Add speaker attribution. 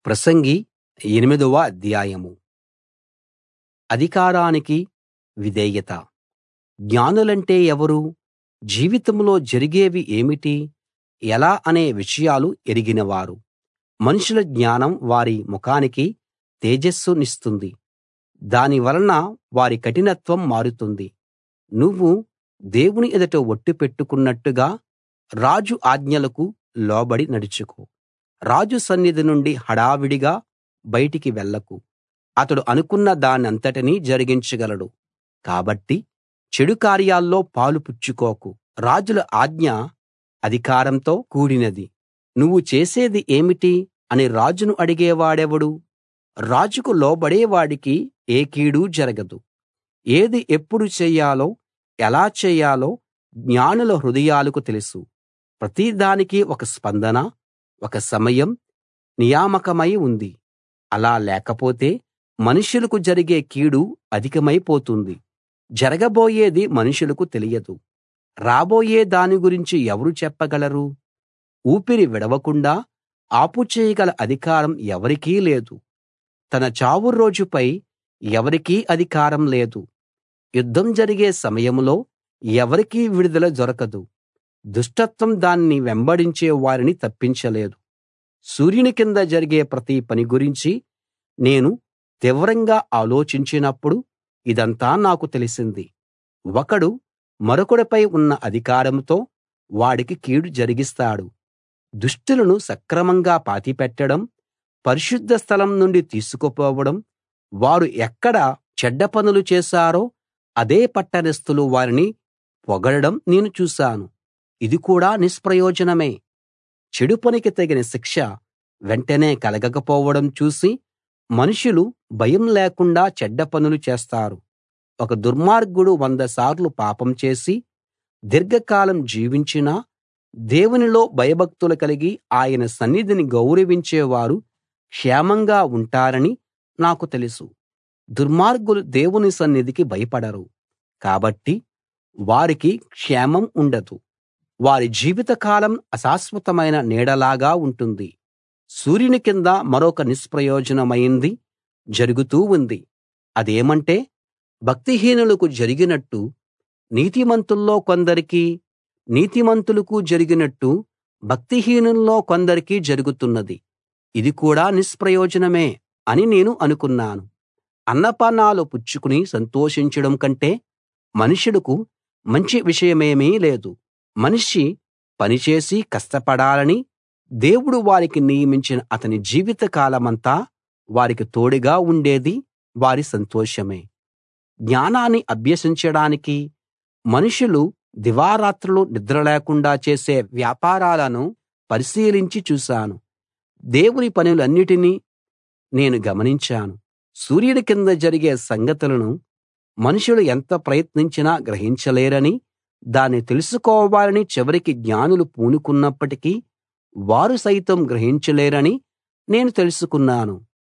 Speaker 1: ప్రసంగి ఎనిమిదవ అధ్యాయం అధికారానికి విధేయత జ్ఞానులంటే ఎవరు జీవితంలో జరిగేవి ఏమిటి ఎలా అనే విషయాలు ఎరిగినవారు మనుషుల జ్ఞానం వారి ముఖానికి తేజస్సునిస్తుంది దాని వలన వారి కఠినత్వం మారుతుంది నువ్వు దేవుని ఎదుట ఒట్టు పెట్టుకున్నట్టుగా రాజు ఆజ్ఞలకు లోబడి నడుచుకో రాజు సన్నిధి నుండి హడావిడిగా బయటికి వెళ్ళకు అతడు అనుకున్న దానంతటినీ జరిగించగలడు కాబట్టి చెడు కార్యాల్లో పాలు పుచ్చుకోకు రాజుల ఆజ్ఞ అధికారంతో కూడినది నువ్వు చేసేది ఏమిటి అని రాజును అడిగేవాడెవడు రాజుకు లోబడేవాడికి ఏ కీడూ జరగదు ఏది ఎప్పుడు చెయ్యాలో ఎలా చెయ్యాలో జ్ఞానుల హృదయాలకు తెలుసు ప్రతి దానికీ ఒక స్పందన ఒక సమయం నియామకమై ఉంది అలా లేకపోతే మనుషులకు జరిగే కీడు అధికమైపోతుంది జరగబోయేది మనుషులకు తెలియదు రాబోయే దాని గురించి ఎవరు చెప్పగలరు ఊపిరి విడవకుండా ఆపుచేయగల అధికారం ఎవరికీ లేదు తన చావు రోజుపై ఎవరికీ అధికారం లేదు యుద్ధం జరిగే సమయంలో ఎవరికీ విడుదల దొరకదు దుష్టత్వం దాన్ని వెంబడించే వారిని తప్పించలేదు సూర్యుని కింద జరిగే ప్రతి పని గురించి నేను తీవ్రంగా ఆలోచించినప్పుడు ఇదంతా నాకు తెలిసింది ఒకడు మరొకడిపై ఉన్న అధికారంతో వాడికి కీడు జరిగిస్తాడు దుష్టులను సక్రమంగా పాతిపెట్టడం పరిశుద్ధ స్థలం నుండి తీసుకుపోవడం వారు ఎక్కడ చెడ్డ పనులు చేశారో అదే పట్టణస్థులు వారిని పొగడడం నేను చూశాను ఇది కూడా నిష్ప్రయోజనమే చెడు పనికి తగిన శిక్ష వెంటనే కలగకపోవడం చూసి మనుషులు భయం లేకుండా చెడ్డ పనులు చేస్తారు ఒక దుర్మార్గుడు వంద సార్లు పాపం చేసి దీర్ఘకాలం జీవించినా దేవునిలో భయభక్తులు కలిగి ఆయన సన్నిధిని గౌరవించేవారు క్షేమంగా ఉంటారని నాకు తెలుసు దుర్మార్గులు దేవుని సన్నిధికి భయపడరు కాబట్టి వారికి క్షేమం ఉండదు వారి జీవితకాలం అశాశ్వతమైన నీడలాగా ఉంటుంది సూర్యుని కింద మరొక నిష్ప్రయోజనమైంది జరుగుతూ ఉంది అదేమంటే భక్తిహీనులకు జరిగినట్టు నీతిమంతుల్లో కొందరికి నీతిమంతులకు జరిగినట్టు భక్తిహీనుల్లో కొందరికి జరుగుతున్నది ఇది కూడా నిష్ప్రయోజనమే అని నేను అనుకున్నాను అన్నపానాలు పుచ్చుకుని సంతోషించడం కంటే మనుషులకు మంచి విషయమేమీ లేదు మనిషి పనిచేసి కష్టపడాలని దేవుడు వారికి నియమించిన అతని జీవిత కాలమంతా వారికి తోడుగా ఉండేది వారి సంతోషమే జ్ఞానాన్ని అభ్యసించడానికి మనుషులు దివారాత్రులు నిద్ర లేకుండా చేసే వ్యాపారాలను పరిశీలించి చూశాను దేవుని పనులన్నిటినీ నేను గమనించాను సూర్యుడి కింద జరిగే సంగతులను మనుషులు ఎంత ప్రయత్నించినా గ్రహించలేరని దాన్ని తెలుసుకోవాలని చివరికి జ్ఞానులు పూనుకున్నప్పటికీ వారు సైతం గ్రహించలేరని నేను తెలుసుకున్నాను